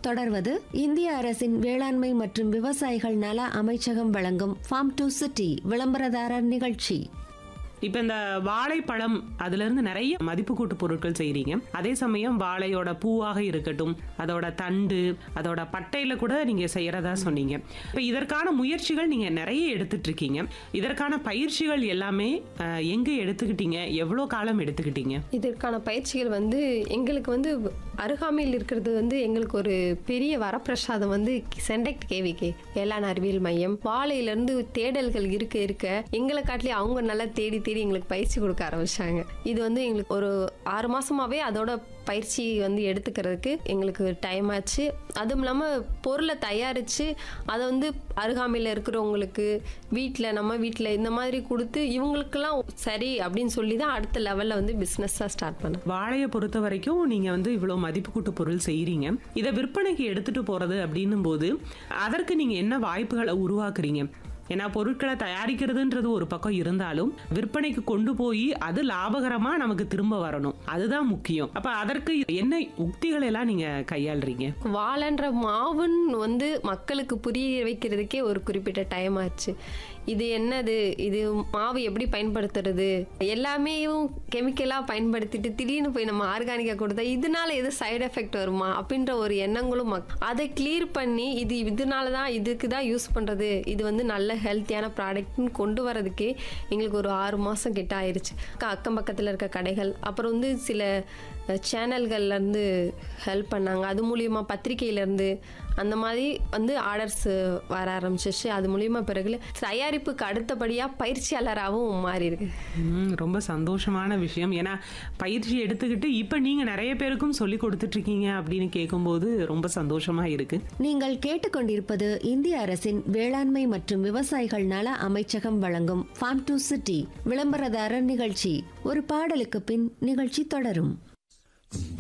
தொடர்வது இந்திய அரசின் வேளாண்மை மற்றும் விவசாயிகள் நல அமைச்சகம் வழங்கும் ஃபார்ம் டு சிட்டி விளம்பரதாரர் நிகழ்ச்சி இப்போ இந்த வாழைப்பழம் அதுல இருந்து நிறைய மதிப்பு கூட்டு பொருட்கள் செய்றீங்க அதே சமயம் வாழையோட பூவாக இருக்கட்டும் அதோட தண்டு அதோட பட்டையில கூட நீங்க செய்யறதா சொன்னீங்க இப்போ இதற்கான முயற்சிகள் நீங்க நிறைய எடுத்துட்டு இருக்கீங்க இதற்கான பயிற்சிகள் எல்லாமே அஹ், எங்க எடுத்துக்கிட்டீங்க எவ்வளோ காலம் எடுத்துக்கிட்டீங்க இதற்கான பயிற்சிகள் வந்து எங்களுக்கு வந்து அருகாமையில் இருக்கிறது வந்து எங்களுக்கு ஒரு பெரிய வரப்பிரசாதம் வந்து சென்டெக்ட் கேவிகே வேளாண் அறிவியல் மையம் வாழையிலேருந்து தேடல்கள் இருக்க இருக்க எங்களை காட்டிலே அவங்க நல்லா தேடி தேடி எங்களுக்கு பயிற்சி கொடுக்க ஆரம்பிச்சாங்க இது வந்து எங்களுக்கு ஒரு ஆறு மாசமாவே அதோட பயிற்சி வந்து எடுத்துக்கிறதுக்கு எங்களுக்கு டைம் ஆச்சு அதுவும் இல்லாமல் பொருளை தயாரித்து அதை வந்து அருகாமையில் இருக்கிறவங்களுக்கு வீட்டில் நம்ம வீட்டில் இந்த மாதிரி கொடுத்து இவங்களுக்கெல்லாம் சரி அப்படின்னு சொல்லி தான் அடுத்த லெவலில் வந்து பிஸ்னஸாக ஸ்டார்ட் பண்ணேன் வாழையை பொறுத்த வரைக்கும் நீங்க வந்து இவ்வளவு மதிப்பு கூட்டு பொருள் செய்றீங்க இதை விற்பனைக்கு எடுத்துட்டு போறது அப்படின்னும் போது அதற்கு நீங்க என்ன வாய்ப்புகளை உருவாக்குறீங்க ஏன்னா பொருட்களை தயாரிக்கிறதுன்றது ஒரு பக்கம் இருந்தாலும் விற்பனைக்கு கொண்டு போய் அது லாபகரமா நமக்கு திரும்ப வரணும் அதுதான் முக்கியம் அப்ப அதற்கு என்ன உக்திகள் எல்லாம் நீங்க கையாளுறீங்க வாழைன்ற மாவுன்னு வந்து மக்களுக்கு புரிய வைக்கிறதுக்கே ஒரு குறிப்பிட்ட டைம் ஆச்சு இது என்னது இது மாவு எப்படி பயன்படுத்துறது எல்லாமே கெமிக்கலாக பயன்படுத்திட்டு திடீர்னு போய் நம்ம ஆர்கானிக்காக கொடுத்தா இதனால எது சைடு எஃபெக்ட் வருமா அப்படின்ற ஒரு எண்ணங்களும் மக் அதை கிளியர் பண்ணி இது இதனால தான் இதுக்கு தான் யூஸ் பண்ணுறது இது வந்து நல்ல ஹெல்த்தியான ப்ராடக்ட்னு கொண்டு வரதுக்கே எங்களுக்கு ஒரு ஆறு மாதம் கிட்ட ஆயிடுச்சு அக்க- அக்கம் பக்கத்தில் இருக்க கடைகள் அப்புறம் வந்து சில சேனல்கள்லேருந்து ஹெல்ப் பண்ணாங்க அது மூலியமா பத்திரிக்கையிலேருந்து அந்த மாதிரி வந்து ஆர்டர்ஸ் வர ஆரம்பிச்சிச்சு அது மூலியமா பிறகு தயாரிப்புக்கு அடுத்தபடியாக பயிற்சியாளராகவும் மாறி இருக்கு ம், ரொம்ப சந்தோஷமான விஷயம் ஏன்னா பயிற்சி எடுத்துக்கிட்டு இப்ப நீங்க நிறைய பேருக்கும் சொல்லி கொடுத்துட்டு இருக்கீங்க அப்படின்னு கேட்கும்போது ரொம்ப சந்தோஷமா இருக்கு நீங்கள் கேட்டுக்கொண்டிருப்பது இந்திய அரசின் வேளாண்மை மற்றும் விவசாயிகள் நல அமைச்சகம் வழங்கும் ஃபார்ம் டு சிட்டி விளம்பரதாரர் நிகழ்ச்சி ஒரு பாடலுக்கு பின் நிகழ்ச்சி தொடரும்